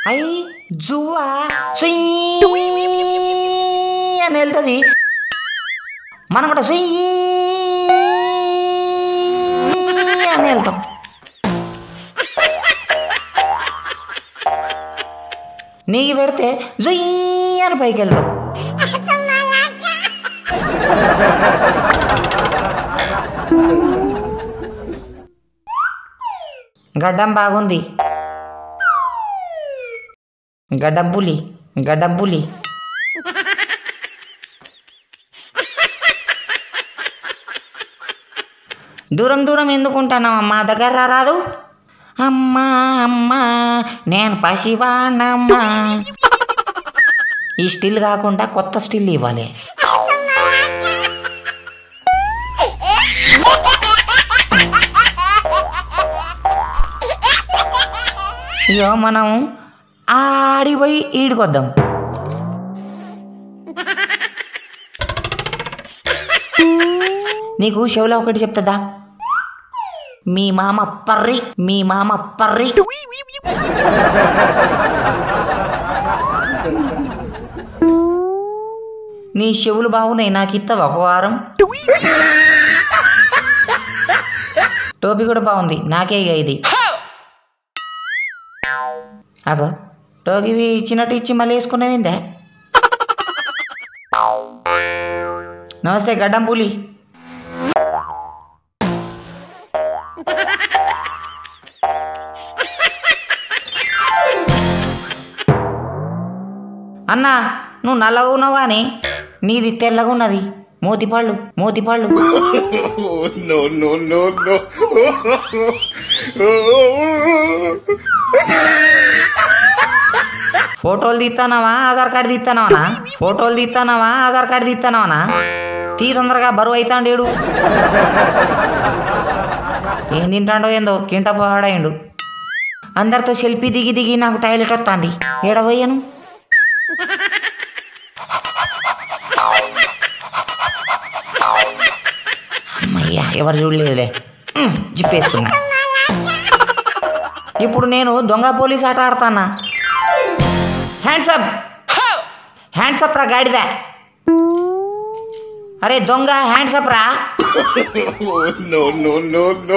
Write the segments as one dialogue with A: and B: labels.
A: అయ్యి జువ్వా సుయ్ అని వెళ్తుంది మనం కూడా సుయ్ అని వెళ్తాం నీకు పెడితే జుయ్ అని పైకి వెళ్తాం గడ్డం బాగుంది గడ్డం పులి గడ్డం పులి దూరం దూరం ఎందుకుంటున్నావు మా దగ్గర రాదు అమ్మా అమ్మా నేను పసివాణమ్మా ఈ స్టిల్ కాకుండా కొత్త స్టిల్ ఇవ్వాలి ఇగో మనం ఆడిపోయి ఈడికొద్దాం నీకు చెవులో ఒకటి చెప్తుందా మీ మామ పర్రి మీ మామ పర్రి నీ చెవులు బాగున్నాయి నాకు ఇత్తవా ఒక వారం టోపీ కూడా బాగుంది నాకే ఇక ఇది అగో టోపీ ఇచ్చినట్టు ఇచ్చి మళ్ళీ వేసుకున్నావిందే నమస్తే గడ్డం పులి అన్నా నువ్వు నల్లగా ఉన్నావా అని నీది తెల్లగా ఉన్నది మోతిపళ్ళు మోతిపళ్ళు
B: Oh, no, no, no, no.
A: ఫోటోలు తీస్తానవా ఆధార్ కార్డు తీస్తానవనా ఫోటోలు తీస్తానవా ఆధార్ కార్డు తీస్తానవనా తీ తొందరగా బరువు అవుతాండేడు ఏం తింటాడో ఏందో కింట పాడాయిండు అందరితో సెల్ఫీ దిగి దిగి నాకు టాయిలెట్ వస్తుంది ఏడబోయాను అమ్మయ్యా ఎవరు చూడలేదులే ఉమ్, జిప్పేసుకున్నా ఇప్పుడు నేను దొంగ పోలీస్ ఆట ఆడతానా హ్యాండ్సప్ హ్యాండ్సప్ రా గాడిదా అరే దొంగ హ్యాండ్సప్ రా
B: Oh, no, no, no, no.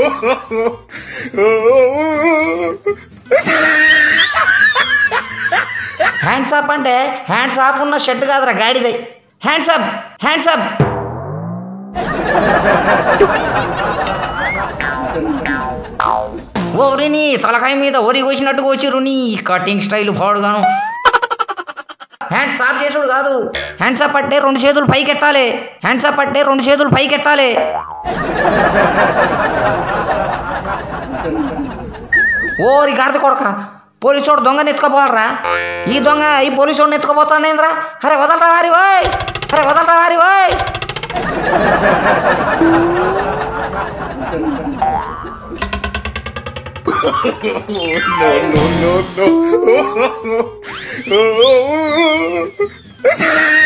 A: Hands up అంటే హ్యాండ్స్ ఆఫ్ ఉన్న షర్ట్ కాదురా గాడిదే హ్యాండ్స్ అప్ హ్యాండ్స్ అప్ ఓరిని తలకాయ మీద ఓరి కోసినట్టు కోసిరు నీ కటింగ్ స్టైల్ పాడుగాను హ్యాండ్స్ ఆఫ్ చేసుడు కాదు హ్యాండ్స్ అప్ అంటే రెండు చేతులు పైకి ఎత్తాలి హ్యాండ్స్ అప్ అంటే రెండు చేతులు పైకి ఎత్తాలి ఓరి గాడిద కొడక పోలీసోడు దొంగని ఎత్తుకోపోవాలరా ఈ దొంగ ఈ పోలీసోడిని ఎత్తుకోపోతానేంద్రా అరే వదలరా వారి ఓయ్ అరే వదలరా వారి ఓయ్
B: Oh, no, no, no, no.